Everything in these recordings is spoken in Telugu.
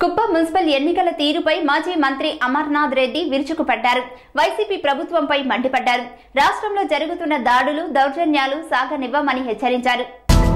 కుప్పం మున్సిపల్ ఎన్నికల తీరుపై మాజీ మంత్రి అమర్నాథ్ రెడ్డి విరుచుకుపడ్డారు వైసీపీ ప్రభుత్వంపై మండిపడ్డారు రాష్ట్రంలో జరుగుతున్న దాడులు దౌర్జన్యాలు సాగనివ్వమని హెచ్చరించారు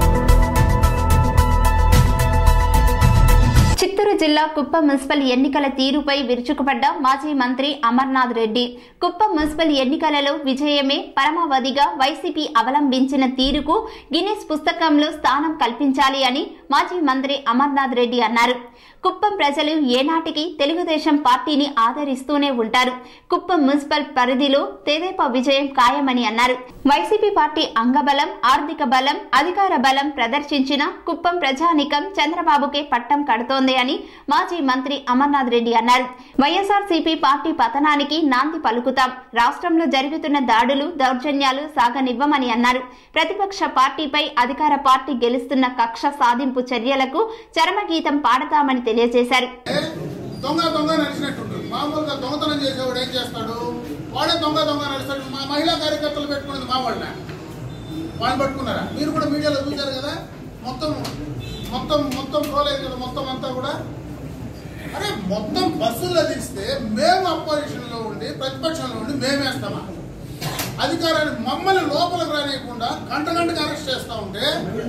చిత్తూరు జిల్లా కుప్పం మున్సిపల్ ఎన్నికల తీరుపై విరుచుకుపడ్డ మాజీ మంత్రి అమర్నాథ్ రెడ్డి కుప్పం మున్సిపల్ ఎన్నికలలో విజయమే పరమావధిగా వైసీపీ అవలంబించిన తీరుకు గిన్నిస్ పుస్తకంలో స్థానం కల్పించాలి అని మాజీ మంత్రి అమర్నాథ్ రెడ్డి అన్నారు కుప్పం ప్రజలు ఏనాటికి తెలుగుదేశం పార్టీని ఆదరిస్తూనే ఉంటారు కుప్పం మున్సిపల్ పరిధిలో తెదేపా విజయం ఖాయమని అన్నారు వైసీపీ పార్టీ అంగబలం ఆర్థిక బలం అధికార బలం ప్రదర్శించిన కుప్పం ప్రజానికం చంద్రబాబుకే పట్టం కడుతోంది అని మాజీ మంత్రి అమర్నాథ్ రెడ్డి అన్నారు వైఎస్ఆర్సీపీ పార్టీ పతనానికి నాంది పలుకుతాం రాష్ట్రంలో జరుగుతున్న దాడులు దౌర్జన్యాలు సాగనివ్వమని అన్నారు ప్రతిపక్ష పార్టీపై అధికార పార్టీ గెలుస్తున్న కక్ష సాధింపు చర్యలకు చరమగీతం పాడతామని తెలియజేశారు దొంగ దొంగ నడిచినట్టుంటుంది మామూలుగా దొంగతనం చేసేవాడు ఏం చేస్తాడు వాడే దొంగ దొంగ నడుస్తాడు మా మహిళా కార్యకర్తలు పెట్టుకున్నది మా వాళ్ళ వాళ్ళు పట్టుకున్నారా మీరు కూడా మీడియాలో చూశారు కదా మొత్తం మొత్తం మొత్తం ట్రోల్ అయింది కదా మొత్తం అంతా కూడా అరే మొత్తం బస్సుల్లో తీస్తే మేము అపోజిషన్ లో ఉండి ప్రతిపక్షంలో ఉండి మేమేస్తామా అధికారాన్ని మమ్మల్ని లోపలికి రానియకుండా గంట గంటకు అరెస్ట్ చేస్తా ఉంటే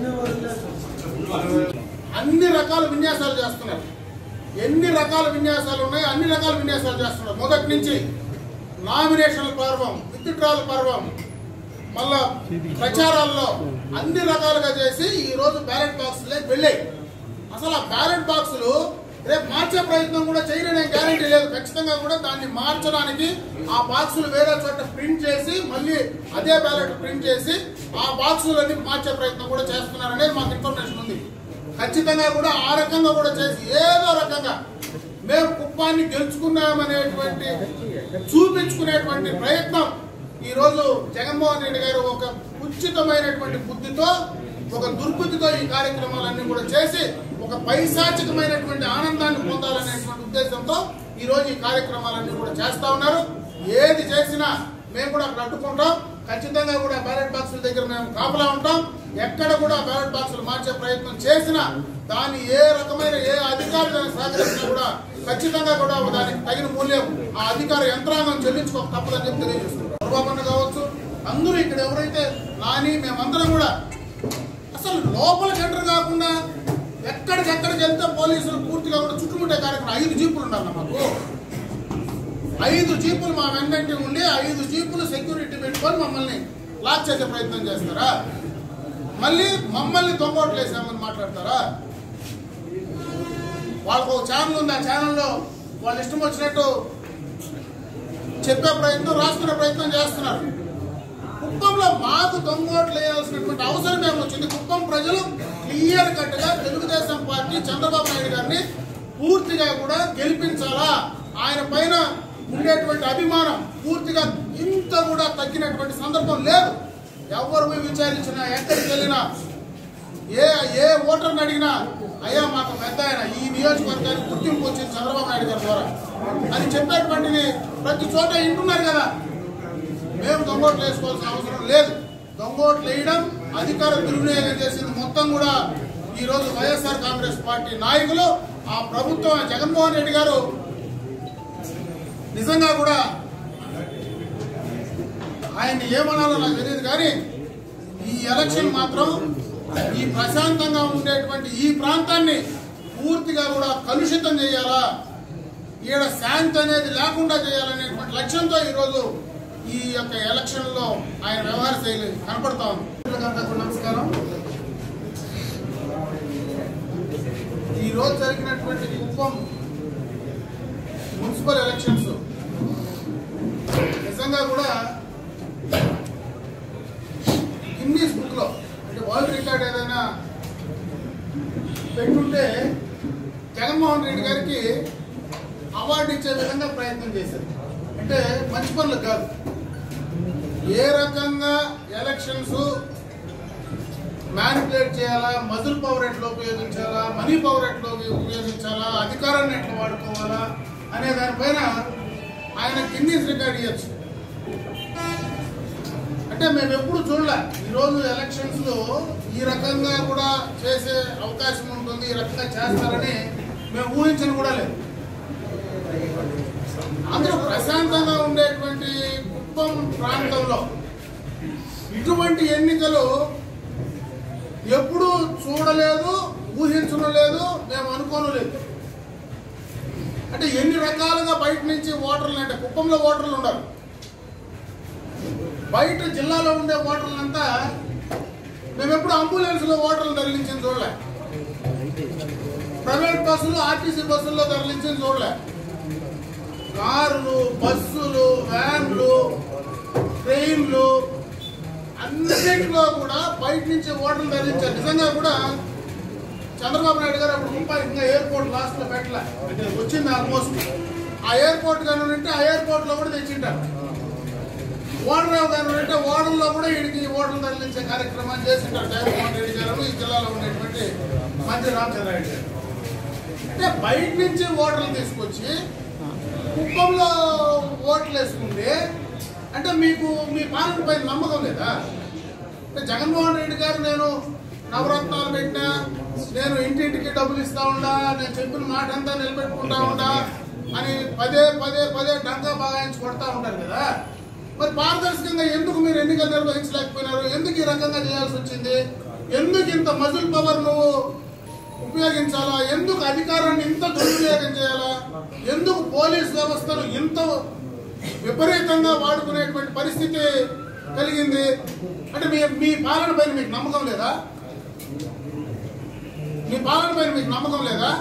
అన్ని రకాల విన్యాసాలు చేస్తున్నారు ఎన్ని రకాల విన్యాసాలు ఉన్నాయి అన్ని రకాల విన్యాసాలు చేస్తున్నారు మొదటి నుంచి నామినేషన్ల పర్వం విత్డ్రాల పర్వం మళ్ళా ప్రచారాల్లో అన్ని రకాలుగా చేసి ఈ రోజు బ్యాలెట్ బాక్సులే వెళ్ళాయి అసలు ఆ బ్యాలెట్ బాక్సులు రేపు మార్చే ప్రయత్నం కూడా చేయలేని గ్యారంటీ లేదు ఖచ్చితంగా కూడా దాన్ని మార్చడానికి ఆ బాక్సులు వేరే చోట ప్రింట్ చేసి మళ్ళీ అదే బ్యాలెట్ ప్రింట్ చేసి ఆ బాక్సులన్నీ మార్చే ప్రయత్నం కూడా చేస్తున్నారనేది మాకు ఇన్ఫర్మేషన్ ఉంది ఖచ్చితంగా కూడా ఆ రకంగా కూడా చేసి ఏదో రకంగా మేము కుప్పాన్ని గెలుచుకున్నామనేటువంటి చూపించుకునేటువంటి ప్రయత్నం ఈ రోజు జగన్మోహన్ రెడ్డి గారు ఒక ఉచితమైనటువంటి బుద్ధితో ఒక దుర్బుద్ధితో ఈ కార్యక్రమాలన్నీ కూడా చేసి ఒక పైశాచికమైనటువంటి ఆనందాన్ని పొందాలనేటువంటి ఉద్దేశంతో ఈ రోజు ఈ కార్యక్రమాలన్నీ కూడా చేస్తా ఉన్నారు ఏది చేసినా మేము కూడా అక్కడ అడ్డుకుంటాం ఖచ్చితంగా కూడా బ్యాలెట్ బాక్సుల దగ్గర మేము కాపలా ఉంటాం ఎక్కడ కూడా బ్యాలెట్ బాక్సులు మార్చే ప్రయత్నం చేసినా దాని ఏ రకమైన ఏ అధికారి దానికి సహకరించినా కూడా ఖచ్చితంగా కూడా దానికి తగిన మూల్యం ఆ అధికార యంత్రాంగం చెల్లించుకోక తప్పదని చెప్పి తెలియజేస్తున్నారు చంద్రబాబు కావచ్చు అందరూ ఇక్కడ ఎవరైతే నాని మేమందరం కూడా అసలు లోపలికి ఎంటర్ కాకుండా ఎక్కడికెక్కడికి వెళ్తే పోలీసులు పూర్తిగా కూడా చుట్టుముట్టే కార్యక్రమం ఐదు జీపులు ఉండాలి మాకు ఐదు జీపులు మా వెంటంటే ఉండి ఐదు జీపులు సెక్యూరిటీ పెట్టుకొని మమ్మల్ని లాక్ చేసే ప్రయత్నం చేస్తారా మళ్ళీ మమ్మల్ని దొంగోట్లు వేసామని మాట్లాడతారా వాళ్ళకు ఒక ఛానల్ ఉంది ఆ ఛానల్లో వాళ్ళ ఇష్టం వచ్చినట్టు చెప్పే ప్రయత్నం రాసుకునే ప్రయత్నం చేస్తున్నారు కుప్పంలో మాకు దొంగోట్లు వేయాల్సినటువంటి అవసరం ఏమొచ్చింది కుప్పం ప్రజలు క్లియర్ కట్ గా తెలుగుదేశం పార్టీ చంద్రబాబు నాయుడు గారిని పూర్తిగా కూడా గెలిపించాలా ఆయన పైన ఉండేటువంటి అభిమానం పూర్తిగా ఇంత కూడా తగ్గినటువంటి సందర్భం లేదు ఎవరు పోయి విచారించినా ఎక్కడికి వెళ్ళినా ఏ ఏ ఓటర్ని అడిగినా అయ్యా మాకు పెద్ద ఆయన ఈ నియోజకవర్గానికి గుర్తింపు వచ్చింది చంద్రబాబు నాయుడు గారి ద్వారా అని చెప్పేటువంటిది ప్రతి చోట వింటున్నారు కదా మేము దొంగోట్లు వేసుకోవాల్సిన అవసరం లేదు దొంగోట్లు వేయడం అధికార దుర్వినియోగం చేసింది మొత్తం కూడా ఈ రోజు వైఎస్ఆర్ కాంగ్రెస్ పార్టీ నాయకులు ఆ ప్రభుత్వం జగన్మోహన్ రెడ్డి గారు నిజంగా కూడా ఆయన్ని ఏమనాలో నాకు తెలియదు కానీ ఈ ఎలక్షన్ మాత్రం ఈ ప్రశాంతంగా ఉండేటువంటి ఈ ప్రాంతాన్ని పూర్తిగా కూడా కలుషితం చేయాలా ఈడ శాంతి అనేది లేకుండా చేయాలనేటువంటి లక్ష్యంతో ఈరోజు ఈ యొక్క ఎలక్షన్ లో ఆయన వ్యవహార శైలి కనపడతా ఉంది అందరికీ నమస్కారం ఈ రోజు జరిగినటువంటి కుప్పం మున్సిపల్ ఎలక్షన్స్ నిజంగా కూడా గిన్నీస్ బుక్ లో అంటే వరల్డ్ రికార్డ్ ఏదైనా పెట్టుంటే జగన్మోహన్ రెడ్డి గారికి అవార్డు ఇచ్చే విధంగా ప్రయత్నం చేశారు అంటే మంచి పనులు కాదు ఏ రకంగా ఎలక్షన్స్ మ్యానిపులేట్ చేయాలా మధుర్ పవర్ ఎట్లా ఉపయోగించాలా మనీ పవర్ ఎట్లా ఉపయోగించాలా అధికారాన్ని ఎట్లా వాడుకోవాలా అనే దానిపైన ఆయన గిన్నీస్ రికార్డ్ ఇవ్వచ్చు అంటే మేము ఎప్పుడు చూడలే ఈరోజు ఎలక్షన్స్ లో ఈ రకంగా కూడా చేసే అవకాశం ఉంటుంది ఈ రకంగా చేస్తారని మేము ఊహించను కూడా లేదు అందరూ ప్రశాంతంగా ఉండేటువంటి కుప్పం ప్రాంతంలో ఇటువంటి ఎన్నికలు ఎప్పుడూ చూడలేదు ఊహించను లేదు మేము అనుకోను లేదు అంటే ఎన్ని రకాలుగా బయట నుంచి ఓటర్లు అంటే కుప్పంలో ఓటర్లు ఉండరు బయట జిల్లాలో ఉండే ఓటర్లంతా మేము ఎప్పుడు అంబులెన్స్లో ఓటర్లు తరలించింది చూడలే ప్రైవేట్ బస్సులు ఆర్టీసీ బస్సుల్లో తరలించింది చూడలే కార్లు బస్సులు వ్యాన్లు ట్రైన్లు అన్నింటిలో కూడా బయట నుంచి ఓటర్లు తరలించారు నిజంగా కూడా చంద్రబాబు నాయుడు గారు అప్పుడు ముప్పై ఇంకా ఎయిర్పోర్ట్ లాస్ట్ లో పెట్టలే వచ్చింది ఆల్మోస్ట్ ఆ ఎయిర్పోర్ట్ కానీ ఉంటే ఆ ఎయిర్పోర్ట్ లో కూడా తెచ్చింటారు ఓడరావు గారు అంటే ఓడల్లో కూడా వీడికి ఓడలు తరలించే కార్యక్రమాన్ని చేసింటారు జగన్మోహన్ రెడ్డి గారు ఈ జిల్లాలో ఉండేటువంటి మంత్రి రామచంద్రారెడ్డి గారు అంటే బయట నుంచి ఓటర్లు తీసుకొచ్చి కుప్పంలో ఓట్లు వేసుకుంటే అంటే మీకు మీ పాలన పైన నమ్మకం లేదా అంటే జగన్మోహన్ రెడ్డి గారు నేను నవరత్నాలు పెట్టినా నేను ఇంటింటికి డబ్బులు ఇస్తా ఉండా నేను చెప్పిన మాట అంతా నిలబెట్టుకుంటా ఉండా అని పదే పదే పదే డంకా బాగాయించి కొడతా ఉంటారు కదా మరి పారదర్శకంగా ఎందుకు మీరు ఎన్నికలు నిర్వహించలేకపోయినారు ఎందుకు ఈ రకంగా చేయాల్సి వచ్చింది ఎందుకు ఇంత మజిల్ పవర్ నువ్వు ఉపయోగించాలా ఎందుకు అధికారాన్ని ఇంత దుర్వినియోగం చేయాలా ఎందుకు పోలీస్ వ్యవస్థను ఇంత విపరీతంగా వాడుకునేటువంటి పరిస్థితి కలిగింది అంటే మీ మీ పాలన పైన మీకు నమ్మకం లేదా మీ పాలన పైన మీకు నమ్మకం లేదా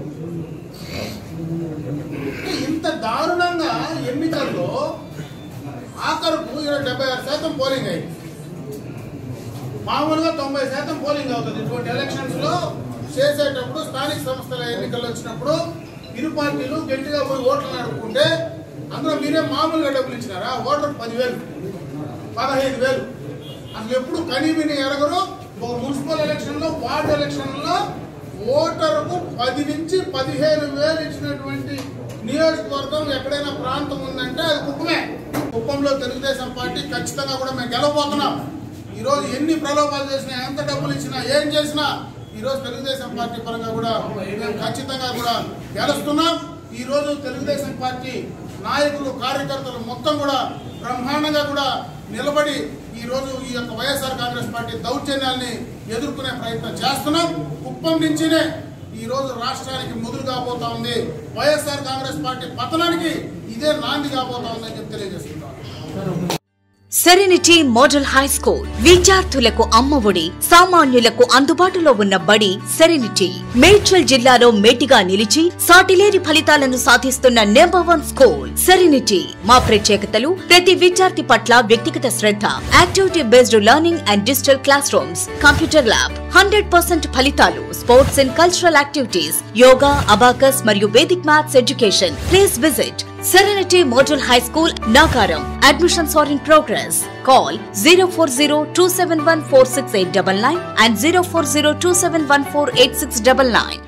అంటే ఇంత దారుణంగా ఎన్నికల్లో ఆఖరుకు ఇరవై డెబ్బై ఆరు శాతం పోలింగ్ అయింది మామూలుగా తొంభై శాతం పోలింగ్ అవుతుంది ఇటువంటి ఎలక్షన్స్ లో చేసేటప్పుడు స్థానిక సంస్థల ఎన్నికలు వచ్చినప్పుడు ఇరు పార్టీలు గట్టిగా పోయి ఓట్లు నడుపుకుంటే అందులో మీరే మామూలుగా డబ్బులు ఇచ్చినారా ఓటర్ పదివేలు పదహైదు వేలు అసలు ఎప్పుడు కనీవిని ఎరగరు ఒక మున్సిపల్ ఎలక్షన్ లో వార్డు ఎలక్షన్ లో ఓటరుకు పది నుంచి పదిహేను వేలు ఇచ్చినటువంటి నియోజకవర్గం ఎక్కడైనా ప్రాంతం ఉందంటే అది కుప్పమే కుప్పంలో తెలుగుదేశం పార్టీ ఖచ్చితంగా కూడా మేము గెలవబోతున్నాం ఈ రోజు ఎన్ని ప్రలోభాలు చేసినా ఎంత డబ్బులు ఇచ్చినా ఏం చేసినా ఈ రోజు తెలుగుదేశం పార్టీ పరంగా కూడా మేము ఖచ్చితంగా కూడా గెలుస్తున్నాం ఈ రోజు తెలుగుదేశం పార్టీ నాయకులు కార్యకర్తలు మొత్తం కూడా బ్రహ్మాండంగా కూడా నిలబడి ఈ రోజు ఈ యొక్క వైఎస్ఆర్ కాంగ్రెస్ పార్టీ దౌర్జన్యాల్ని ఎదుర్కొనే ప్రయత్నం చేస్తున్నాం కుప్పం నుంచినే ఈ రోజు రాష్ట్రానికి ముదురు కాబోతా ఉంది వైఎస్ఆర్ కాంగ్రెస్ పార్టీ పతనానికి ఇదే నాంది కాబోతా ఉందని చెప్పి తెలియజేస్తున్నాం సెరెనిటీ మోడల్ హై స్కూల్ విద్యార్థులకు అమ్మఒడి సామాన్యులకు అందుబాటులో ఉన్న బడి సెరెనిటీ మేడ్చల్ జిల్లాలో మేటిగా నిలిచి సాటిలేని ఫలితాలను సాధిస్తున్న నెంబర్ వన్ స్కూల్ సెరెనిటీ మా ప్రత్యేకతలు ప్రతి విద్యార్థి పట్ల వ్యక్తిగత శ్రద్ధ activity based learning and digital classroom computer lab hundred percent ఫలితాలు sports and cultural activities yoga abacus మరియు Vedic maths education please visit Serenity Model High School, Nagaram. Admissions are in progress. Call 040 and 040 271 8699.